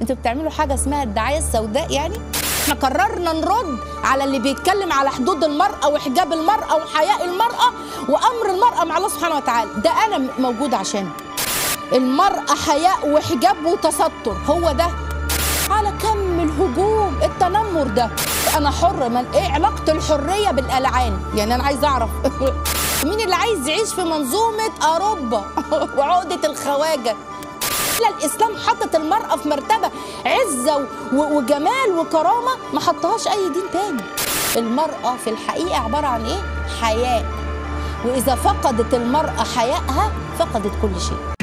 انتوا بتعملوا حاجه اسمها الدعايه السوداء يعني احنا قررنا نرد على اللي بيتكلم على حدود المراه وحجاب المراه وحياء المراه وامر المراه مع الله سبحانه وتعالى ده انا موجود عشانه المراه حياء وحجاب وتستر هو ده على كم الهجوم التنمر ده انا حر من ايه علاقه الحريه بالالعان يعني انا عايز اعرف مين اللي عايز يعيش في منظومه اوروبا وعقده الخواجه لا الاسلام حطت المراه في مرتبه عزه و- وجمال وكرامه ما حطهاش اي دين تاني المراه في الحقيقه عباره عن ايه حياء واذا فقدت المراه حيائها فقدت كل شيء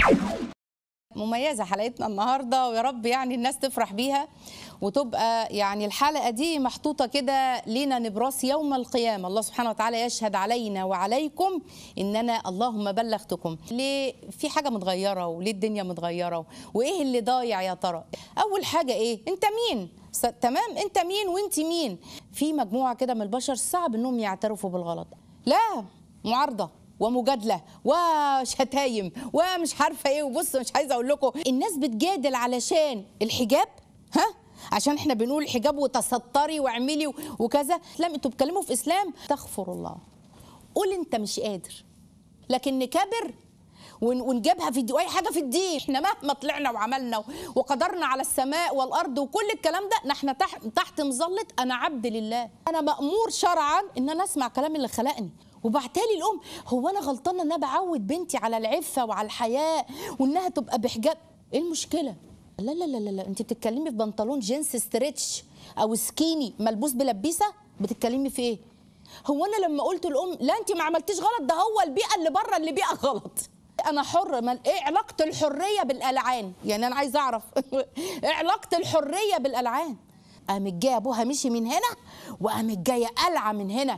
مميزة حلقتنا النهاردة ويا رب يعني الناس تفرح بيها وتبقى يعني الحلقة دي محطوطة كده لينا نبراس يوم القيامة الله سبحانه وتعالى يشهد علينا وعليكم إننا اللهم بلغتكم ليه في حاجة متغيرة وليه الدنيا متغيرة وإيه اللي ضايع يا ترى أول حاجة إيه أنت مين س- تمام أنت مين وأنت مين في مجموعة كده من البشر صعب إنهم يعترفوا بالغلط لا معارضة ومجادله وشتايم ومش عارفه ايه وبص مش عايزه اقول لكم الناس بتجادل علشان الحجاب ها عشان احنا بنقول حجاب وتستري واعملي و- وكذا لا انتوا بتتكلموا في اسلام تغفر الله قول انت مش قادر لكن نكبر ون- ونجيبها في الدين واي حاجه في الدين احنا مهما طلعنا وعملنا وقدرنا على السماء والارض وكل الكلام ده نحن تحت تحت مظله انا عبد لله انا مامور شرعا ان انا اسمع كلام اللي خلقني وبعتالي الام هو انا غلطانه ان انا بعود بنتي على العفه وعلى الحياء وانها تبقى بحجاب ايه المشكله لا لا لا لا, لا. انت بتتكلمي في بنطلون جينز ستريتش او سكيني ملبوس بلبيسه بتتكلمي في ايه هو انا لما قلت الام لا انت ما عملتيش غلط ده هو البيئه اللي بره اللي بيئه غلط انا حر من ايه علاقه الحريه بالالعان يعني انا عايزه اعرف ايه علاقه الحريه بالالعان قامت جايه ابوها مشي من هنا وقامت جايه قلعه من هنا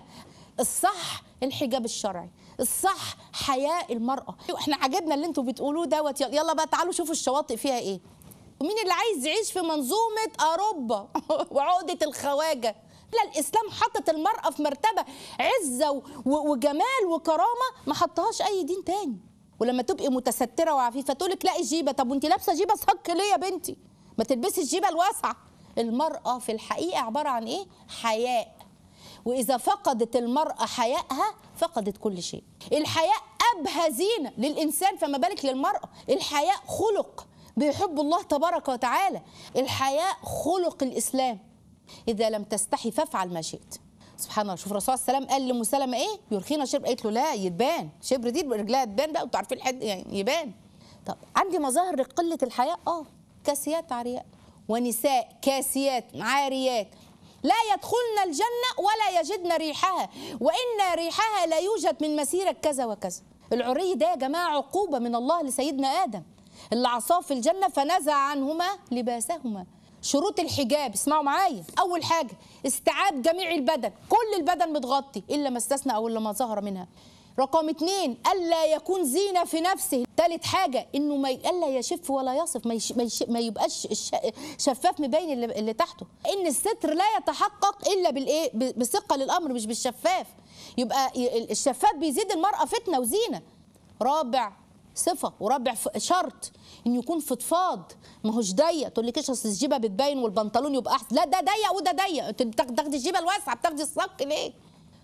الصح الحجاب الشرعي الصح حياء المراه احنا عجبنا اللي انتوا بتقولوه دوت يلا يلا بقى تعالوا شوفوا الشواطئ فيها ايه ومين اللي عايز يعيش في منظومه اوروبا وعقده الخواجه لا الاسلام حطت المراه في مرتبه عزه و- و- وجمال وكرامه ما حطهاش اي دين تاني ولما تبقي متستره وعفيفه تقول لك لا الجيبه طب وانت لابسه جيبه صك ليه يا بنتي ما تلبسي الجيبه الواسعه المراه في الحقيقه عباره عن ايه حياء واذا فقدت المراه حيائها فقدت كل شيء الحياء ابهى زينه للانسان فما بالك للمراه الحياء خلق بيحب الله تبارك وتعالى الحياء خلق الاسلام اذا لم تستحي فافعل ما شئت سبحان الله شوف الرسول صلى الله عليه وسلم قال لام سلمة ايه يرخينا شبر قالت له لا يتبان شبر دي رجلها تبان بقى انتوا عارفين الحد يعني يبان طب عندي مظاهر لقله الحياء اه كاسيات عاريات ونساء كاسيات عاريات لا يدخلن الجنة ولا يجدن ريحها وإن ريحها لا يوجد من مسيرة كذا وكذا العري ده يا جماعة عقوبة من الله لسيدنا آدم اللي عصاه في الجنة فنزع عنهما لباسهما شروط الحجاب اسمعوا معايا أول حاجة استيعاب جميع البدن كل البدن متغطي إلا ما استثنى أو إلا ما ظهر منها رقم اتنين ألا يكون زينة في نفسه تالت حاجة إنه ما ي- ألا يشف ولا يصف ما, يش ما, يش ما يبقاش الش- شفاف مبين اللي, اللي تحته إن الستر لا يتحقق إلا بالإيه ب- بثقة للأمر مش بالشفاف يبقى ي- الشفاف بيزيد المرأة فتنة وزينة رابع صفة ورابع ف- شرط إن يكون فضفاض ما هوش ضيق تقول لك ايش اصل الجيبه بتبين والبنطلون يبقى احسن لا ده ضيق وده ضيق انت بتاخ- تاخدي الجيبه الواسعه بتاخدي الصك ليه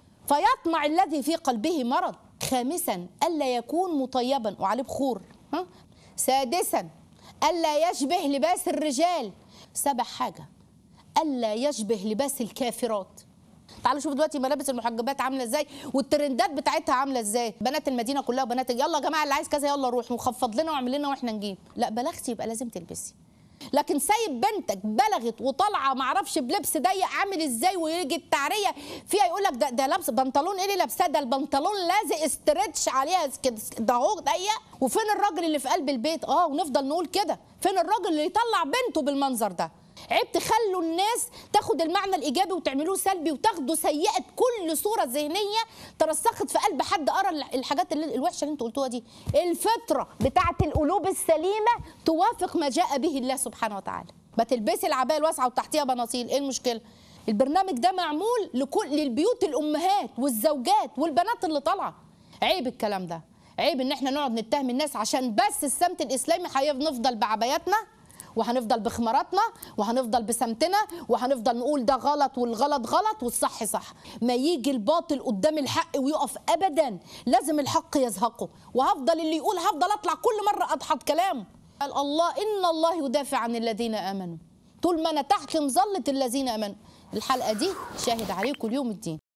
فيطمع الذي في قلبه مرض خامسا ألا يكون مطيبا وعليه بخور ها؟ سادسا ألا يشبه لباس الرجال سبع حاجة ألا يشبه لباس الكافرات تعالوا شوفوا دلوقتي ملابس المحجبات عامله ازاي والترندات بتاعتها عامله ازاي بنات المدينه كلها وبنات يلا يا جماعه اللي عايز كذا يلا روح وخفض لنا واعمل لنا واحنا نجيب لا بلغتي يبقى لازم تلبسي لكن سايب بنتك بلغت وطالعه معرفش بلبس ضيق عامل ازاي ويجي التعريه فيها يقول لك ده ده لابس بنطلون ايه اللي لابساه ده البنطلون لازق استرتش عليها كده ده اهو ضيق وفين الراجل اللي في قلب البيت اه ونفضل نقول كده فين الراجل اللي يطلع بنته بالمنظر ده عيب تخلوا الناس تاخد المعنى الايجابي وتعملوه سلبي وتاخدوا سيئه كل صوره ذهنيه ترسخت في قلب حد قرا الحاجات اللي الوحشه اللي انتوا قلتوها دي الفطره بتاعه القلوب السليمه توافق ما جاء به الله سبحانه وتعالى ما تلبسي العبايه الواسعه وتحتيها بناطيل ايه المشكله البرنامج ده معمول لكل للبيوت الامهات والزوجات والبنات اللي طالعه عيب الكلام ده عيب ان احنا نقعد نتهم الناس عشان بس السمت الاسلامي هنفضل بعباياتنا وهنفضل بخماراتنا وهنفضل بسمتنا وهنفضل نقول ده غلط والغلط غلط والصح صح ما يجي الباطل قدام الحق ويقف ابدا لازم الحق يزهقه وهفضل اللي يقول هفضل اطلع كل مره اضحك كلامه قال الله ان الله يدافع عن الذين امنوا طول ما انا تحت مظله الذين امنوا الحلقه دي شاهد عليكم اليوم الدين